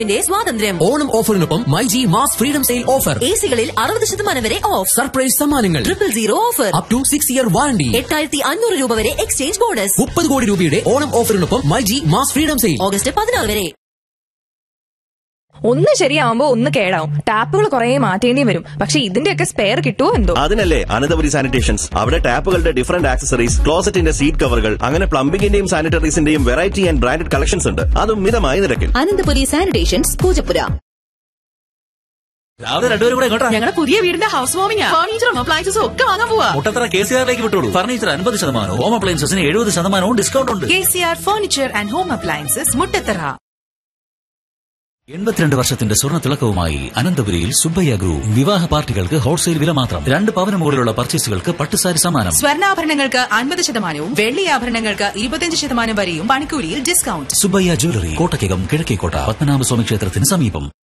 ന്റെ സ്വാതന്ത്ര്യം ഓണം ഓഫറിനൊപ്പം my G mass freedom sale offer A സികളിൽ അറുപത് ശതമാനം വരെ ഓഫ് സർപ്രൈസ് സമ്മാനങ്ങൾ triple zero offer up to six year warranty എട്ടായിരത്തി അഞ്ഞൂറ് രൂപ വരെ എക്സ്ചേഞ്ച് ബോണസ് മുപ്പത് കോടി രൂപയുടെ ഓണം ഓഫറിനൊപ്പം my G mass freedom sale August പതിനാറ് വരെ ഒന്ന് ശരിയാവുമ്പോ ഒന്ന് കേടാവും ടാപ്പുകൾ കുറെ മാറ്റേണ്ടി വരും പക്ഷെ ഇതിന്റെയൊക്കെ സ്പെയർ കിട്ടുമോ എന്തോ അതിനല്ലേ അനന്തപുരി സാനിറ്റേഷൻസ് അവിടെ ടാപ്പുകളുടെ ഡിഫറന്റ് ആക്സസറീസ് ക്ലോസറ്റിന്റെ സീറ്റ് കവറുകൾ അങ്ങനെ പ്ലംബിംഗിന്റെയും സാനിറ്ററീസിന്റെയും വെറൈറ്റി ആൻഡ് ബ്രാൻഡഡ് കളക്ഷൻസ് ഉണ്ട് അതും മിതമായ നിരക്കിൽ അനന്തപുരി സാനിറ്റേഷൻസ് പൂജപ്പുര രാവിലെ രണ്ടുപേരും കൂടെ എങ്ങോട്ടാ ഞങ്ങളുടെ പുതിയ വീടിന്റെ ഹൗസ് വാമിംഗ് ഫർണിച്ചറും അപ്ലയൻസസും ഒക്കെ വാങ്ങാൻ പോവാ മുട്ടത്തറ കെ സി ആറിലേക്ക് വിട്ടോളൂ ഫർണിച്ചർ അൻപത് ശതമാനവും ഹോം അപ്ലയൻസസിന് എഴുപത് ശതമാനവും ഡിസ്കൗണ്ട് ഉണ്ട് K C R furniture and home appliances Muttathara എൺപത്തിരണ്ട് വർഷത്തിന്റെ സ്വർണ്ണ തിളക്കവുമായി അനന്തപുരിയിൽ സുബ്ബയ്യ ഗ്രൂപ്പ് വിവാഹ പാർട്ടികൾക്ക് ഹോൾസെയിൽ വില മാത്രം രണ്ട് പവന് മുകളിലുള്ള പർച്ചേസുകൾക്ക് പട്ടുസാരി സമ്മാനം സ്വർണ്ണാഭരണങ്ങൾക്ക് അൻപത് ശതമാനവും വെള്ളി ആഭരണങ്ങൾക്ക് ഇരുപത്തിയഞ്ച് ശതമാനം വരെയും പണിക്കൂലിയിൽ ഡിസ്കൗണ്ട് സുബ്ബയ്യ ജ്വല്ലറി കോട്ടയ്ക്കകം കിഴക്കേക്കോട്ട പത്മനാഭസ്വാമി ക്ഷേത്രത്തിന് സമീപം